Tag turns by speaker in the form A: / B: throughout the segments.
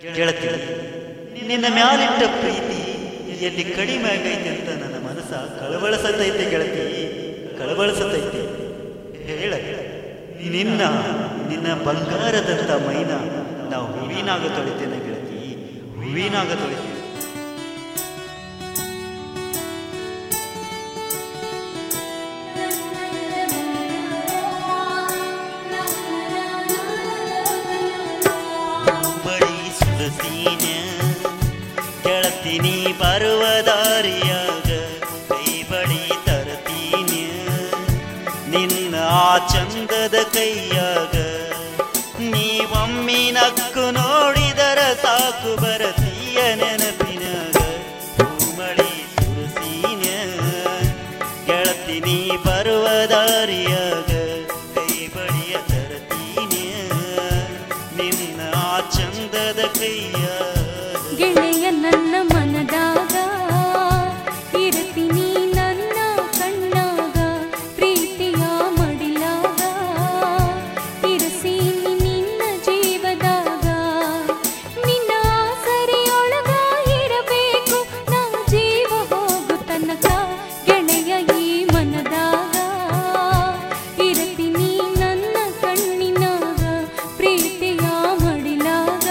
A: ಗೆಳತಿ ನಿನ್ನ ಮ್ಯಾಲಿಟ್ಟ ಪ್ರೀತಿ ಎಲ್ಲಿ ಕಡಿಮೆ ಆಗೈತೆ ಅಂತ ನನ್ನ ಮನಸ್ಸ ಕಳವಳಿಸತೈತೆ ಗೆಳತಿ ಕಳವಳಿಸತೈತೆ ಹೇಳ ನಿನ್ನ ನಿನ್ನ ಬಂಗಾರದಂತ ಮೈನ ನಾವು ಹೂವಿನಾಗ ತೊಳಿತೇನೆ ಗೆಳತಿ ಹೂವಿನಾಗ ತೊಳಿತೇನೆ ಬಳಿ ಸುರಸೀನ ಗೆಳತಿನಿ ಬರುವ ದಾರಿಯಾಗ ಕೈ ಬಳಿ ತರತೀನ ನಿನ್ನ ಆ ಚಂದದ ಕೈಯಾಗ ನೀವೊಮ್ಮಿ ನಕ್ಕು ನೋಡಿದರ ಸಾಕು ಬರತೀಯ ನೆನಪಿನಾಗ ಹೂಮಳಿ ಸುರಸೀನ ಗೆಳತಿನಿ ಬರುವ ದಾರಿಯಾಗ ಕೈ ಬಳಿಯ ತರತೀನ ನಿನ್ನ ಆ ಚಂದದ ಕೈಯ
B: ಗೆಳೆಯ ನನ್ನ ಮನದಾಗ ಇರ್ತೀನಿ ನನ್ನ ಕಣ್ಣಾಗ ಪ್ರೀತಿಯ ಮಡಿಲಾಗ ಇರಸೀನಿ ನಿನ್ನ ಜೀವದಾಗ ನಿನ್ನ ಸರಿಯೊಳಗ ಇರಬೇಕು ನಾ ಜೀವ ಹೋಗು ತನಕ ಗೆಳೆಯ ಈ ಮನದಾಗ ಇರ್ತೀನಿ ನನ್ನ ಕಣ್ಣಿನಾಗ ಪ್ರೀತಿಯ ಮಡಿಲಾಗ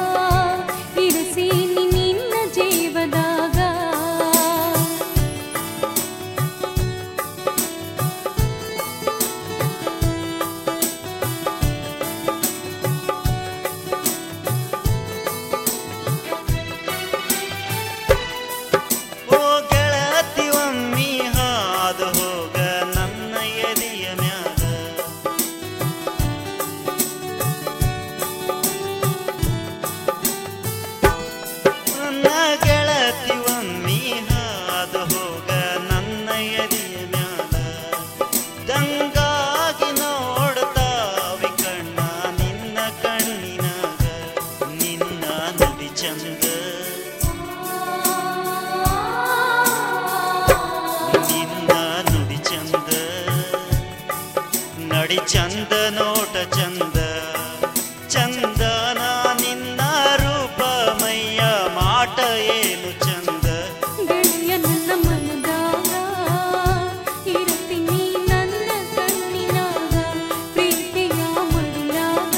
B: ಇರಸೀನಿ ನಿನ್ನ ಜೀವದಾಗ
A: ಓ ಗೆಳತಿ ಒಮ್ಮಿ ಹಾದು ಹೋಗ ನನ್ನ ಎದೆಯ ಮ್ಯಾಗ ನನ್ನ ಗೆಳತಿ ಒಮ್ಮಿ ಹಾದು ಹೋಗ ನನ್ನ ಎದೆಯ ಮ್ಯಾಗ ಗಂಗಾಗಿ ನೋಡ್ತಾವಿ ಕಣ್ಣ ನಿನ್ನ ಕಣ್ಣಿನಾಗ ನಿನ್ನ ನುಡಿ ಚಂದ ನಿನ್ನ ನುಡಿ ಚಂದ ನಡಿ ಚಂದ ನೋಟ ಚಂದ ಚಂದನ ನಿನ್ನ ರೂಪ ಮೈಯ ಮಾಟ ಏನು ಚಂದ
B: ಗೆಳೆಯ ನನ್ನ ಮನದಾಗ ಇರ್ತೀನಿ ನನ್ನ ಕಣ್ಣಿನಾಗ ಪ್ರೀತಿಯ ಮಡಿಲಾಗ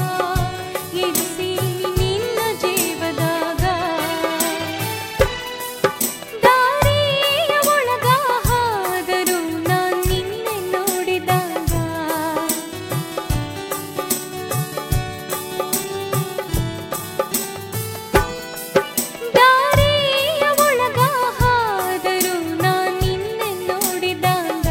B: ಇರಿಸೀನಿ ನಿನ್ನ ಜೀವದಾಗ ದಾರಿಯ ಒಳಗ ಹಾದರು ನಾನ್ ನಿನ್ನೆ ನೋಡಿದಾಗ ದಾರಿಯ ಒಳಗ ಹಾದರು ನಾನ್ ನಿನ್ನೆ ನೋಡಿದಾಗ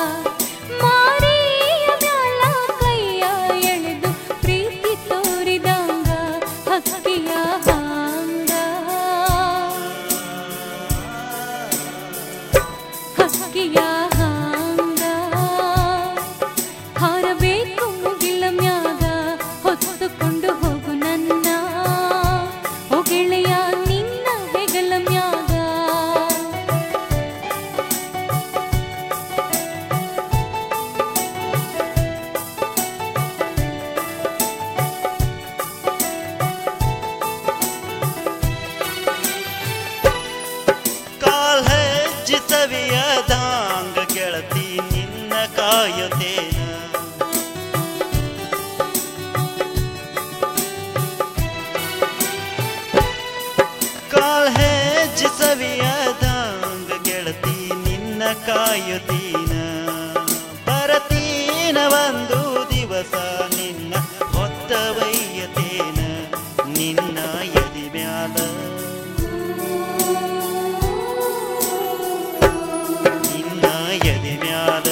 B: ಮಾರಿಯ ಮ್ಯಾಲ ಕೈಯ ಎಳೆದು ಪ್ರೀತಿ ತೋರಿದಾಗ ಹಕ್ಕಿಯ ಹಾಂಗ ಹಕ್ಕಿಯ ಹಾಂಗ ಹಾರಬೇಕು ಮುಗಿಲ ಮ್ಯಾಗ ಹೊತ್ತುಕೊಂಡು ಹೋಗು ನನ್ನ ಓ ಗೆಳೆಯ ನಿನ್ನ ಹೆಗಲ ಮ್ಯಾಗ
A: ಕಾಲ್ ಹೆಜ್ಜೆ ಸವಿಯದಾಂಗ ಗೆಳತಿ ನಿನ್ನ ಕಾಯುತ್ತೇನ ಕಾಲ್ ಹೆಜ್ಜೆ ಸವಿಯದಾಂಗ ಗೆಳತಿ ನಿನ್ನ ಕಾಯುತ್ತೀನ ಬರತೀನ ಒಂದು ದಿವಸ ನಿನ್ನ ಹೊತ್ತ ವೈಯತೇನ ನಿನ್ನ ಎದಿ ಮ್ಯಾಲ ನಿನ್ನ ಎದೆ ಮ್ಯಾಲ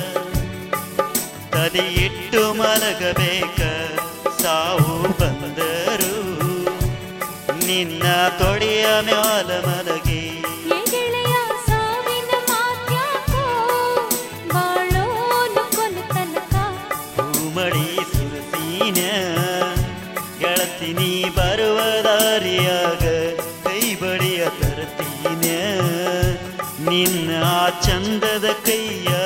A: ತಲೆ ಇಟ್ಟು ಮಲಗಬೇಕ ಸಾವು ಬಂದರು ನಿನ್ನ ತೊಡೆಯ ಮ್ಯಾಲ ಮಲಗಿ
B: ಏ ಗೆಳೆಯ ಸಾವಿನ ಮಾತ್ಯಾಕೋ ಬಾಳೋನು ಕೊನೆ ತನಕ
A: ಹೂಮಳಿ ಸುರಸೀನ ಗೆಳತಿನಿ ಬರುವ ದಾರಿಯಾಗ ಕೈ ಬಡಿಯ ತರತೀನ ನಿನ್ನ ಆ ಚಂದದ ಕೈಯ